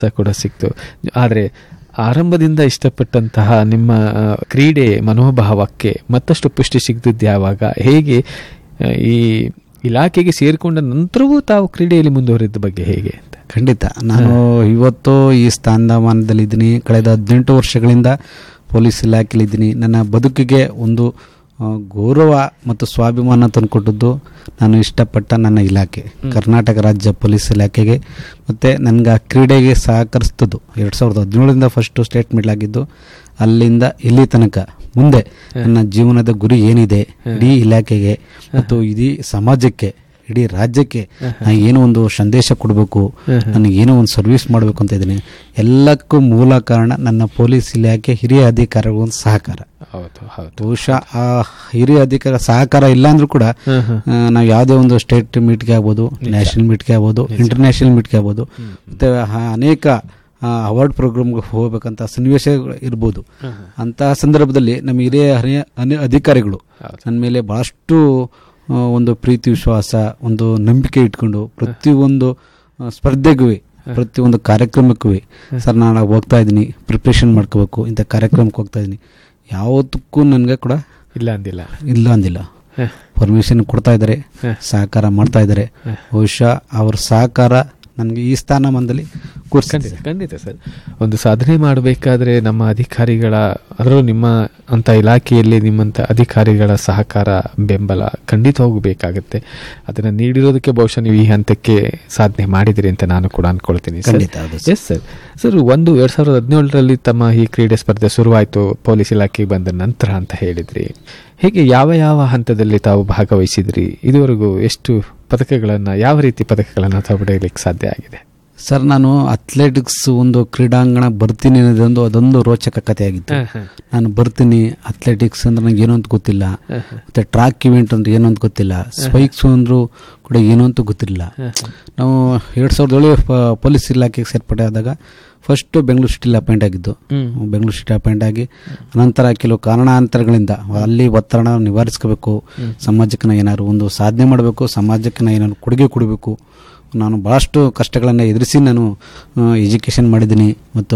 ಕೂಡ ಸಿಕ್ತು ಆದರೆ ಆರಂಭದಿಂದ ಇಷ್ಟಪಟ್ಟಂತಹ ನಿಮ್ಮ ಆ, ಕ್ರೀಡೆ ಮನೋಭಾವಕ್ಕೆ ಮತ್ತಷ್ಟು ಪುಷ್ಟಿ ಸಿಗ್ತಿದ್ದು ಯಾವಾಗ ಹೇಗೆ ಆ, ಈ ಇಲಾಖೆಗೆ ಸೇರಿಕೊಂಡ ನಂತರವೂ ತಾವು ಕ್ರೀಡೆಯಲ್ಲಿ ಮುಂದುವರಿದ ಬಗ್ಗೆ ಹೇಗೆ ಅಂತ ಖಂಡಿತ ನಾನು ಇವತ್ತು ಈ ಸ್ಥಾನಮಾನದಲ್ಲಿದ್ದೀನಿ ಕಳೆದ ಹದಿನೆಂಟು ವರ್ಷಗಳಿಂದ ಪೊಲೀಸ್ ಇಲಾಖೆಯಲ್ಲಿದ್ದೀನಿ ನನ್ನ ಬದುಕಿಗೆ ಒಂದು ಆ, ಗೌರವ ಮತ್ತು ಸ್ವಾಭಿಮಾನ ತಂದುಕೊಟ್ಟದ್ದು ನಾನು ಇಷ್ಟಪಟ್ಟ ನನ್ನ ಇಲಾಖೆ ಕರ್ನಾಟಕ ರಾಜ್ಯ ಪೊಲೀಸ್ ಇಲಾಖೆಗೆ ಮತ್ತು ನನಗೆ ಆ ಕ್ರೀಡೆಗೆ ಸಹಕರಿಸ್ತದ್ದು ಎರಡು ಸಾವಿರದ ಹದಿನೇಳರಿಂದ ಫಸ್ಟು ಸ್ಟೇಟ್ ಮೆಡಲ್ ಆಗಿದ್ದು ಅಲ್ಲಿಂದ ಇಲ್ಲಿ ತನಕ ಮುಂದೆ ನನ್ನ ಜೀವನದ ಗುರಿ ಏನಿದೆ ಇಡೀ ಇಲಾಖೆಗೆ ಮತ್ತು ಇಡೀ ಸಮಾಜಕ್ಕೆ ಇಡೀ ರಾಜ್ಯಕ್ಕೆ ನಾನು ಏನೋ ಒಂದು ಸಂದೇಶ ಕೊಡಬೇಕು ನನಗೆ ಏನೋ ಒಂದು ಸರ್ವಿಸ್ ಮಾಡಬೇಕು ಅಂತ ಇದ್ದೀನಿ ಎಲ್ಲಕ್ಕೂ ಮೂಲ ಕಾರಣ ನನ್ನ ಪೊಲೀಸ್ ಇಲಾಖೆ ಹಿರಿಯ ಅಧಿಕಾರಿಗಳ ಒಂದು ಸಹಕಾರ ಹೌದು ಹೌದು ಬಹುಶಃ ಆ ಹಿರಿಯ ಅಧಿಕಾರ ಸಹಕಾರ ಇಲ್ಲ ಅಂದ್ರೂ ಕೂಡ ಆ, ನಾವು ಯಾವುದೇ ಒಂದು ಸ್ಟೇಟ್ ಮೀಟ್ಗೆ ಆಗ್ಬೋದು ನ್ಯಾಷನಲ್ ಮೀಟ್ಗೆ ಆಗ್ಬೋದು ಇಂಟರ್ನ್ಯಾಷನಲ್ ಮೀಟ್ಗೆ ಆಗ್ಬೋದು ಮತ್ತು ಅನೇಕ ಅವಾರ್ಡ್ ಪ್ರೋಗ್ರಾಮ್ಗೆ ಹೋಗ್ಬೇಕಂತ ಸನ್ನಿವೇಶ ಇರ್ಬೋದು ಅಂತಹ ಸಂದರ್ಭದಲ್ಲಿ ನಮ್ಮ ಹಿರಿಯ ಹರಿಯ- ಅನಿ- ಅಧಿಕಾರಿಗಳು ನನ್ನ ಮೇಲೆ ಭಾಳಷ್ಟು ಆ, ಒಂದು ಪ್ರೀತಿ ವಿಶ್ವಾಸ ಒಂದು ನಂಬಿಕೆ ಇಟ್ಕೊಂಡು ಪ್ರತಿಯೊಂದು ಆ, ಸ್ಪರ್ಧೆಗೂ ಪ್ರತಿಯೊಂದು ಕಾರ್ಯಕ್ರಮಕ್ಕೂ ಸರ್ ನಾನು ಹೋಗ್ತಾ ಇದ್ದೀನಿ ಪ್ರಿಪ್ರೇಷನ್ ಮಾಡ್ಕೋಬೇಕು ಇಂಥ ಕಾರ್ಯಕ್ರಮಕ್ಕೆ ಹೋಗ್ತಾ ಇದ್ದೀನಿ ಯಾವತ್ತಕ್ಕೂ ನನಗೆ ಕೂಡ ಇಲ್ಲ ಅಂದಿಲ್ಲ ಇಲ್ಲ ಅಂದಿಲ್ಲ ಹ. ಪರ್ಮಿಷನ್ ಕೊಡ್ತಾ ಇದ್ದಾರೆ ಹ. ಸಹಕಾರ ಮಾಡ್ತಾ ಇದ್ದಾರೆ ಬಹುಶಃ ಅವ್ರ ಸಹಕಾರ ನನಗೆ ಈ ಸ್ಥಾನಮಾನದಲ್ಲಿ ಕೂರಿಸ್ಕೊಂಡಿದೆ ಖಂಡಿತ ಖಂಡಿತ ಸರ್ ಒಂದು ಸಾಧನೆ ಮಾಡಬೇಕಾದ್ರೆ ನಮ್ಮ ಅಧಿಕಾರಿಗಳ ಅದರಲ್ಲೂ ನಿಮ್ಮ ಅಂತ ಇಲಾಖೆಯಲ್ಲಿ ನಿಮ್ಮಂಥ ಅಧಿಕಾರಿಗಳ ಸಹಕಾರ ಬೆಂಬಲ ಖಂಡಿತ ಹೋಗಬೇಕಾಗತ್ತೆ ಅದನ್ನು ನೀಡಿರೋದಕ್ಕೆ ಬಹುಶಃ ನೀವು ಈ ಹಂತಕ್ಕೆ ಸಾಧನೆ ಮಾಡಿದಿರಿ ಅಂತ ನಾನು ಕೂಡ ಅನ್ಕೊಳ್ತೀನಿ ಸರ್ ಖಂಡಿತ ಹೌದು ಸರ್. ಎಸ್ ಸರ್ ಸರ್ ಒಂದು ಎರಡ್ ಸಾವಿರದ ಹದಿನೇಳರಲ್ಲಿ ತಮ್ಮ ಈ ಕ್ರೀಡೆ ಸ್ಪರ್ಧೆ ಶುರುವಾಯಿತು ಪೊಲೀಸ್ ಇಲಾಖೆಗೆ ಬಂದ ನಂತರ ಅಂತ ಹೇಳಿದ್ರಿ ಹೇಗೆ ಯಾವ ಯಾವ ಹಂತದಲ್ಲಿ ತಾವು ಭಾಗವಹಿಸಿದ್ರಿ ಇದುವರೆಗೂ ಎಷ್ಟು ಪದಕಗಳನ್ನು ಯಾವ ರೀತಿ ಪದಕಗಳನ್ನು ತಾವು ಪಡೆಯಲಿಕ್ಕೆ ಸಾಧ್ಯ ಆಗಿದೆ ಸರ್ ನಾನು ಅಥ್ಲೆಟಿಕ್ಸ್ ಒಂದು ಕ್ರೀಡಾಂಗಣ ಬರ್ತೀನಿ ಅನ್ನೋದೊಂದು ಅದೊಂದು ರೋಚಕ ಕಥೆಯಾಗಿತ್ತು ನಾನು ಬರ್ತೀನಿ ಅಥ್ಲೆಟಿಕ್ಸ್ ಅಂದ್ರೆ ನಂಗೆ ಏನೋ ಅಂತ ಗೊತ್ತಿಲ್ಲ ಮತ್ತೆ ಟ್ರ್ಯಾಕ್ ಇವೆಂಟ್ ಅಂದ್ರೆ ಏನೋ ಅಂತ ಗೊತ್ತಿಲ್ಲ ಸ್ಪೈಕ್ಸ್ ಅಂದ್ರು ಕೂಡ ಏನೋ ಅಂತ ಗೊತ್ತಿರಲಿಲ್ಲ ನಾವು ಎರಡು ಸಾವಿರದ ಏಳು ಪ- ಪೊಲೀಸ್ ಇಲಾಖೆಗೆ ಸೇರ್ಪಡೆ ಆದಾಗ ಫಸ್ಟ್ ಬೆಂಗಳೂರು ಸಿಟಿಲಿ ಅಪಾಯಿಂಟ್ ಆಗಿದ್ದು ಬೆಂಗಳೂರು ಸಿಟಿ ಅಪಾಯಿಂಟ್ ಆಗಿ ನಂತರ ಕೆಲವು ಕಾರಣಾಂತರಗಳಿಂದ ಅಲ್ಲಿ ಒತ್ತಡ ನಿವಾರಿಸ್ಕೋಬೇಕು ಸಮಾಜಕ್ಕೆ ನಾ ಏನಾದ್ರು ಒಂದು ಸಾಧನೆ ಮಾಡಬೇಕು ಸಮಾಜಕ್ಕೆ ನಾ ಏನಾದ್ರು ಕೊಡುಗೆ ಕೊಡಬೇಕು ನಾನು ಭಾಳಷ್ಟು ಕಷ್ಟಗಳನ್ನು ಎದುರಿಸಿ ನಾನು ಎಜುಕೇಷನ್ ಮಾಡಿದ್ದೀನಿ ಮತ್ತು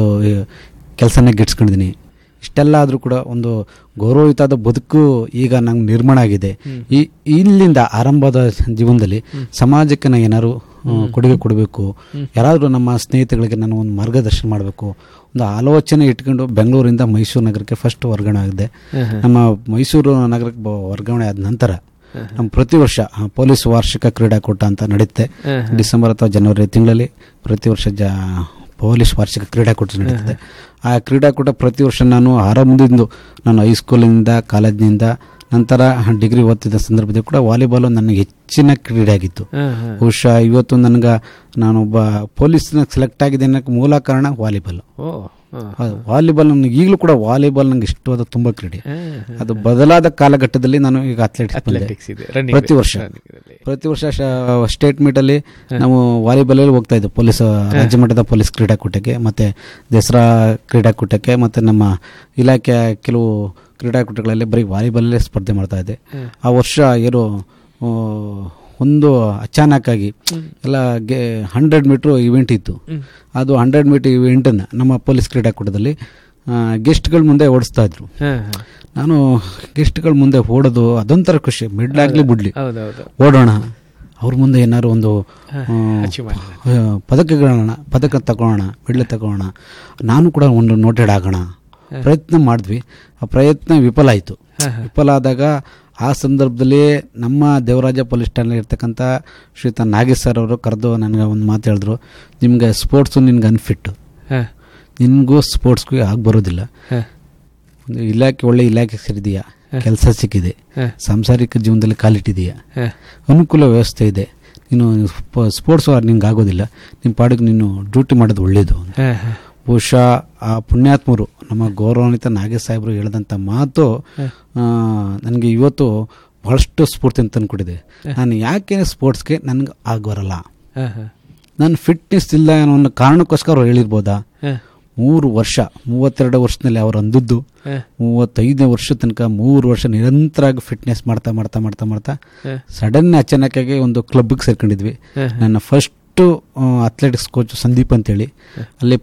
ಕೆಲಸನ ಗಿಟ್ಸ್ಕೊಂಡಿದ್ದೀನಿ ಇಷ್ಟೆಲ್ಲ ಆದರೂ ಕೂಡ ಒಂದು ಗೌರವಯುತವಾದ ಬದುಕು ಈಗ ನಂಗೆ ನಿರ್ಮಾಣ ಆಗಿದೆ ಈ ಇಲ್ಲಿಂದ ಆರಂಭದ ಜೀವನದಲ್ಲಿ ಸಮಾಜಕ್ಕೆ ನಾನು ಏನಾದ್ರು ಆ, ಕೊಡುಗೆ ಕೊಡಬೇಕು ಯಾರಾದರೂ ನಮ್ಮ ಸ್ನೇಹಿತಗಳಿಗೆ ನಾನು ಒಂದು ಮಾರ್ಗದರ್ಶನ ಮಾಡಬೇಕು ಒಂದು ಆಲೋಚನೆ ಇಟ್ಕೊಂಡು ಬೆಂಗಳೂರಿಂದ ಮೈಸೂರು ನಗರಕ್ಕೆ ಫಸ್ಟ್ ವರ್ಗಾವಣೆ ಆಗಿದೆ ನಮ್ಮ ಮೈಸೂರು ನಗರಕ್ಕೆ ಬ- ವರ್ಗಾವಣೆ ಆದ ನಂತರ ನಮ್ಮ ಪ್ರತಿ ವರ್ಷ ಆ, ಪೊಲೀಸ್ ವಾರ್ಷಿಕ ಕ್ರೀಡಾಕೂಟ ಅಂತ ನಡೆಯುತ್ತೆ ಡಿಸೆಂಬರ್ ಅಥವಾ ಜನವರಿ ತಿಂಗಳಲ್ಲಿ ಪ್ರತಿ ವರ್ಷ ಜ ಪೊಲೀಸ್ ವಾರ್ಷಿಕ ಕ್ರೀಡಾಕೂಟ ನಡೀತದೆ ಆ ಕ್ರೀಡಾಕೂಟ ಪ್ರತಿ ವರ್ಷ ನಾನು ಆರಂಭದಿಂದ ನಾನು ಹೈಸ್ಕೂಲಿಂದ ಕಾಲೇಜಿನಿಂದ ನಂತರ ಡಿಗ್ರಿ ಓದ್ತಿದ್ದ ಸಂದರ್ಭದಲ್ಲಿ ಕೂಡ ವಾಲಿಬಾಲ್ ನನ್ನ ಹೆಚ್ಚಿನ ಕ್ರೀಡೆ ಆಗಿತ್ತು ಬಹುಶಃ ಇವತ್ತು ನನಗೆ ನಾನೊಬ್ಬ ಪೊಲೀಸ್ನ ಸೆಲೆಕ್ಟ್ ಆಗಿದೆ ಅನ್ನೋಕ್ಕೆ ಮೂಲ ಕಾರಣ ವಾಲಿಬಾಲ್ ಓ ವಾಲಿಬಾಲ್ ನನಗೆ ಈಗಲೂ ಕೂಡ ವಾಲಿಬಾಲ್ ನಂಗೆ ಇಷ್ಟವಾದ ತುಂಬ ಕ್ರೀಡೆ ಅದು ಬದಲಾದ ಕಾಲಘಟ್ಟದಲ್ಲಿ ನಾನು ಈಗ ಅಥ್ಲೆಟಿಕ್ಸ್ ಬಂದೆ ಅಥ್ಲೆಟಿಕ್ಸ್ ಇದೆ ರನ್ನಿಂಗ್ ಪ್ರತಿ ವರ್ಷ ಪ್ರತಿ ವರ್ಷ ಸ್ಟೇಟ್ ಮೀಟಲ್ಲಿ ನಾವು ವಾಲಿಬಾಲಲ್ಲಿ ಹೋಗ್ತಾ ಇದ್ದೆ ಪೊಲೀಸ್ ರಾಜ್ಯ ಮಟ್ಟದ ಪೊಲೀಸ್ ಕ್ರೀಡಾಕೂಟಕ್ಕೆ ಮತ್ತು ದಸರಾ ಕ್ರೀಡಾಕೂಟಕ್ಕೆ ಮತ್ತು ನಮ್ಮ ಇಲಾಖೆಯ ಕೆಲವು ಕ್ರೀಡಾಕೂಟಗಳಲ್ಲಿ ಬರೀ ವಾಲಿಬಾಲಲ್ಲೇ ಸ್ಪರ್ಧೆ ಮಾಡ್ತಾ ಇದ್ದೆ ಆ ವರ್ಷ ಏನು ಆ, ಒಂದು ಅಚಾನಕ್ಕಾಗಿ ಎಲ್ಲ ಗೆ ಹಂಡ್ರೆಡ್ ಮೀಟ್ರ್ ಇವೆಂಟ್ ಇತ್ತು ಅದು ಹಂಡ್ರೆಡ್ ಮೀಟರ್ ಇವೆಂಟನ್ನು ನಮ್ಮ ಪೊಲೀಸ್ ಕ್ರೀಡಾಕೂಟದಲ್ಲಿ ಗೆಸ್ಟ್ಗಳ ಮುಂದೆ ಓಡಿಸ್ತಾ ಇದ್ರು ನಾನು ಗೆಸ್ಟ್ಗಳ ಮುಂದೆ ಓಡೋದು ಅದೊಂಥರ ಖುಷಿ ಮಿಡ್ಲಾಗ್ಲಿ ಬಿಡ್ಲಿ ಹೌದೌದು ಓಡೋಣ ಅವ್ರ ಮುಂದೆ ಏನಾದ್ರು ಒಂದು ಆ, ಆ, ಪದಕಗಳನ್ನ ಪದಕ ತಗೊಳ್ಳೋಣ ಮೆಡ್ಲ್ ತಗೊಳ್ಳೋಣ ನಾನು ಕೂಡ ಒಂದು ನೋಟೆಡ್ ಆಗೋಣ ಪ್ರಯತ್ನ ಮಾಡಿದ್ವಿ ಆ ಪ್ರಯತ್ನ ವಿಫಲ ಆಯಿತು ವಿಫಲ ಆದಾಗ ಆ ಸಂದರ್ಭದಲ್ಲಿ ನಮ್ಮ ದೇವರಾಜ ಪೊಲೀಸ್ ಠಾಣೆ ಇರ್ತಕ್ಕಂಥ ಶ್ರೀಯುತ ನಾಗೇಶ್ ಸರ್ ಅವರು ಕರೆದು ನನಗೆ ಒಂದು ಮಾತು ಹೇಳಿದ್ರು ನಿಮ್ಗೆ ಸ್ಪೋರ್ಟ್ಸು ನಿನ್ಗೆ ಅನ್ಫಿಟ್ಟು ನಿನಗೂ ಸ್ಪೋರ್ಟ್ಸ್ಗೂ ಆಗಿ ಬರೋದಿಲ್ಲ ಒಂದು ಇಲಾಖೆ ಒಳ್ಳೆ ಇಲಾಖೆ ಸೇರಿದೆಯಾ ಕೆಲಸ ಸಿಕ್ಕಿದೆ ಸಾಂಸಾರಿಕ ಜೀವನದಲ್ಲಿ ಕಾಲಿಟ್ಟಿದೆಯಾ ಅನುಕೂಲ ವ್ಯವಸ್ಥೆ ಇದೆ ನೀನು ಸ್ಪೋರ್ಟ್ಸ್ ನಿಂಗೆ ಆಗೋದಿಲ್ಲ ನಿಮ್ಮ ಪಾಡಿಗೆ ನೀನು ಡ್ಯೂಟಿ ಮಾಡೋದು ಒಳ್ಳೆಯದು ಬಹುಶಃ ಆ ಪುಣ್ಯಾತ್ಮರು ನಮ್ಮ ಗೌರವಾನ್ವಿತ ನಾಗೇಶ್ ಸಾಹೇಬರು ಹೇಳಿದಂಥ ಮಾತು ನನಗೆ ಇವತ್ತು ಬಹಳಷ್ಟು ಸ್ಫೂರ್ತಿ ಅಂತ ತಂದ್ಕೊಟ್ಟಿದೆ ನಾನು ಯಾಕೆ ಸ್ಪೋರ್ಟ್ಸ್ಗೆ ನನಗೆ ಆಗಬರಲ್ಲ ನನ್ನ ಫಿಟ್ನೆಸ್ ಇಲ್ಲ ಅನ್ನೋ ಒಂದು ಕಾರಣಕ್ಕೋಸ್ಕರ ಅವ್ರು ಹೇಳಿರ್ಬೋದಾ ಮೂರು ವರ್ಷ ಮೂವತ್ತೆರಡು ವರ್ಷದಲ್ಲಿ ಅವ್ರು ಅಂದದ್ದು ಮೂವತ್ತೈದನೇ ವರ್ಷ ತನಕ ಮೂರು ವರ್ಷ ನಿರಂತರವಾಗಿ ಫಿಟ್ನೆಸ್ ಮಾಡ್ತಾ ಮಾಡ್ತಾ ಮಾಡ್ತಾ ಮಾಡ್ತಾ ಸಡನ್ ಅಚಾನಕ್ಕಾಗಿ ಒಂದು ಕ್ಲಬ್ಗೆ ಸೇರ್ಕೊಂಡಿದ್ವಿ ನನ್ನ first first athletics coach Sandeep ಅಂತೇಳಿ ಅಲ್ಲಿ